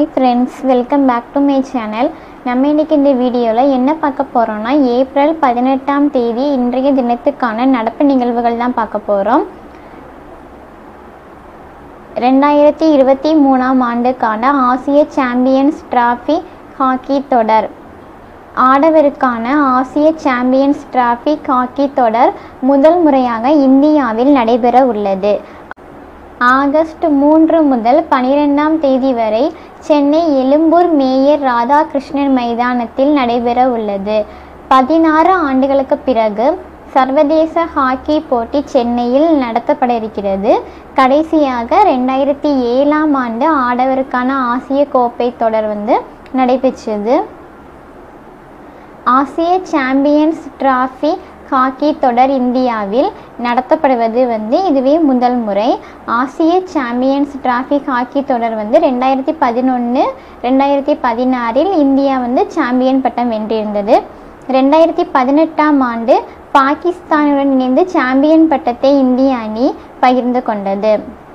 friends welcome back to my channel நம்ம இன்னைக்கு இந்த வீடியோவில் என்ன பார்க்க போகிறோம்னா ஏப்ரல் பதினெட்டாம் தேதி இன்றைய தினத்துக்கான நடப்பு நிகழ்வுகள் தான் பார்க்க போகிறோம் ரெண்டாயிரத்தி இருபத்தி மூணாம் ஆண்டுக்கான ஆசிய சாம்பியன்ஸ் டிராஃபி ஹாக்கி தொடர் ஆடவருக்கான ஆசிய சாம்பியன்ஸ் டிராஃபி ஹாக்கி தொடர் முதல் முறையாக இந்தியாவில் நடைபெற உள்ளது ஆகஸ்ட் மூன்று முதல் பனிரெண்டாம் தேதி வரை சென்னை எழும்பூர் மேயர் ராதாகிருஷ்ணன் மைதானத்தில் நடைபெற உள்ளது பதினாறு ஆண்டுகளுக்கு பிறகு சர்வதேச ஹாக்கி போட்டி சென்னையில் நடத்தப்பட இருக்கிறது கடைசியாக ரெண்டாயிரத்தி ஏழாம் ஆண்டு ஆடவருக்கான ஆசிய கோப்பை தொடர் வந்து நடைபெற்றது ஆசிய சாம்பியன்ஸ் டிராஃபி ஹாக்கி தொடர் இந்தியாவில் நடத்தப்படுவது வந்து இதுவே முதல் முறை ஆசிய சாம்பியன்ஸ் டிராஃபி ஹாக்கி தொடர் வந்து ரெண்டாயிரத்தி பதினொன்று ரெண்டாயிரத்தி பதினாறில் இந்தியா வந்து சாம்பியன் பட்டம் வென்றிருந்தது ரெண்டாயிரத்தி பதினெட்டாம் ஆண்டு பாகிஸ்தானுடன் இணைந்து சாம்பியன் பட்டத்தை இந்திய அணி பகிர்ந்து கொண்டது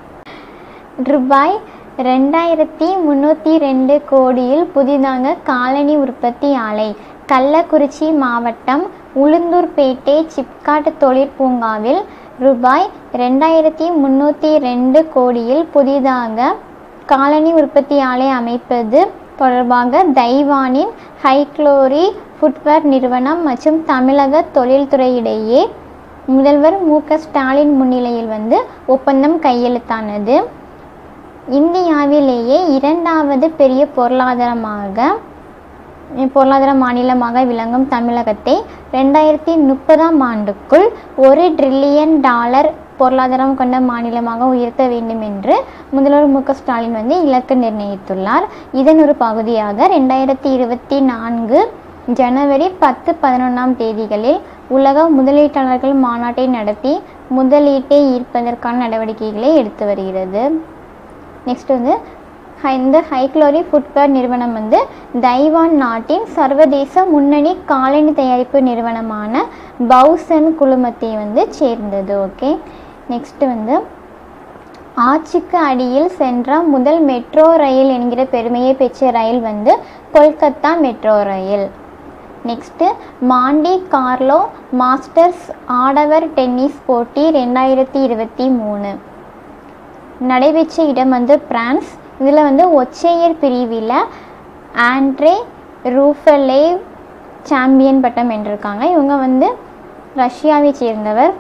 ரூபாய் ரெண்டாயிரத்தி முந்நூற்றி ரெண்டு கோடியில் புதிதாக காலனி உற்பத்தி ஆலை கள்ளக்குறிச்சி மாவட்டம் உளுந்தூர்பேட்டை சிப்காட் தொழிற்பூங்காவில் ரூபாய் ரெண்டாயிரத்தி முந்நூற்றி ரெண்டு கோடியில் புதிதாக காலனி உற்பத்தி ஆலை அமைப்பது தொடர்பாக தைவானின் ஹைக்ளோரி ஃபுட்வேர் நிறுவனம் மற்றும் தமிழக தொழில்துறையிடையே முதல்வர் மு க ஸ்டாலின் முன்னிலையில் வந்து ஒப்பந்தம் கையெழுத்தானது இந்தியாவிலேயே இரண்டாவது பெரிய பொருளாதாரமாக பொருளாதார மாநிலமாக விளங்கும் தமிழகத்தை ரெண்டாயிரத்தி முப்பதாம் ஆண்டுக்குள் ஒரு ட்ரில்லியன் டாலர் பொருளாதாரம் கொண்ட மாநிலமாக உயர்த்த வேண்டும் என்று முதல்வர் மு க ஸ்டாலின் வந்து இலக்கு நிர்ணயித்துள்ளார் இதன் ஒரு பகுதியாக ரெண்டாயிரத்தி இருபத்தி நான்கு ஜனவரி பத்து பதினொன்றாம் தேதிகளில் உலக முதலீட்டாளர்கள் மாநாட்டை நடத்தி முதலீட்டை ஈர்ப்பதற்கான நடவடிக்கைகளை எடுத்து வருகிறது நெக்ஸ்ட் வந்து இந்த ஹைக்ளோரி ஃபுட்வேர் நிறுவனம் வந்து தைவான் நாட்டின் சர்வதேச முன்னணி காலணி தயாரிப்பு நிறுவனமான பவுசன் குழுமத்தை வந்து சேர்ந்தது ஓகே நெக்ஸ்ட் வந்து ஆட்சிக்கு அடியில் சென்ற முதல் மெட்ரோ ரயில் என்கிற பெருமையை பெற்ற ரயில் வந்து கொல்கத்தா மெட்ரோ ரயில் நெக்ஸ்ட்டு மாண்டி கார்லோ மாஸ்டர்ஸ் ஆடவர் டென்னிஸ் போட்டி ரெண்டாயிரத்தி இருபத்தி மூணு நடைபெற்ற இடம் வந்து பிரான்ஸ் இதில் வந்து ஒற்றையர் பிரிவில் ஆண்ட்ரே ரூஃபலே சாம்பியன் பட்டம் வென்றிருக்காங்க இவங்க வந்து ரஷ்யாவை சேர்ந்தவர்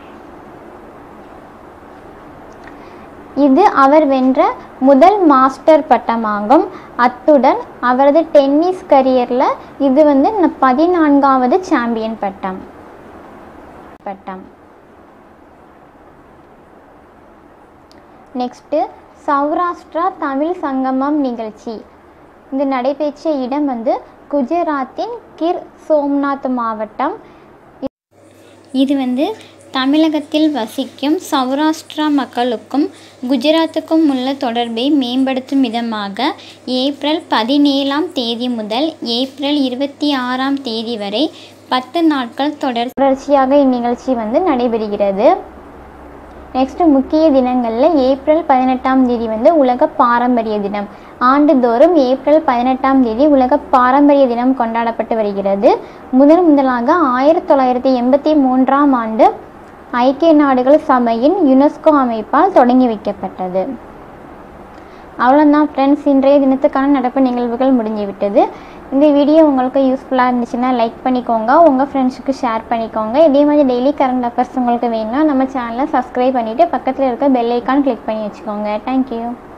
இது அவர் வென்ற முதல் மாஸ்டர் பட்டமாகும் அத்துடன் அவரது டென்னிஸ் கரியரில் இது வந்து பதினான்காவது சாம்பியன் பட்டம் பட்டம் நெக்ஸ்ட்டு சௌராஷ்டிரா தமிழ் சங்கமம் நிகழ்ச்சி இது நடைபெற்ற இடம் வந்து குஜராத்தின் கிர் சோம்நாத் மாவட்டம் இது வந்து தமிழகத்தில் வசிக்கும் சௌராஷ்டிரா மக்களுக்கும் குஜராத்துக்கும் உள்ள தொடர்பை மேம்படுத்தும் விதமாக ஏப்ரல் பதினேழாம் தேதி முதல் ஏப்ரல் இருபத்தி ஆறாம் தேதி வரை பத்து நாட்கள் தொடர் தொடர்ச்சியாக இந்நிகழ்ச்சி வந்து நடைபெறுகிறது நெக்ஸ்ட் முக்கிய தினங்களில் ஏப்ரல் பதினெட்டாம் தேதி வந்து உலக பாரம்பரிய தினம் ஆண்டுதோறும் ஏப்ரல் பதினெட்டாம் தேதி உலக பாரம்பரிய தினம் கொண்டாடப்பட்டு வருகிறது முதன் முதலாக ஆயிரத்தி தொள்ளாயிரத்தி எண்பத்தி மூன்றாம் ஆண்டு ஐக்கிய நாடுகள் சபையின் யுனெஸ்கோ அமைப்பால் தொடங்கி வைக்கப்பட்டது அவ்வளோதான் ஃப்ரெண்ட்ஸ் இன்றைய தினத்துக்கான நடப்பு நிகழ்வுகள் முடிஞ்சுவிட்டது இந்த வீடியோ உங்களுக்கு யூஸ்ஃபுல்லாக இருந்துச்சுன்னா லைக் பண்ணிக்கோங்க உங்கள் ஃப்ரெண்ட்ஸுக்கு ஷேர் பண்ணிக்கோங்க இதே மாதிரி டெய்லி கரண்ட் அஃபேர்ஸ் உங்களுக்கு வேணும்னா நம்ம சேனலை சப்ஸ்கிரைப் பண்ணிவிட்டு பக்கத்தில் இருக்க பெல் ஐக்கான் கிளிக் பண்ணி வச்சுக்கோங்க தேங்க்யூ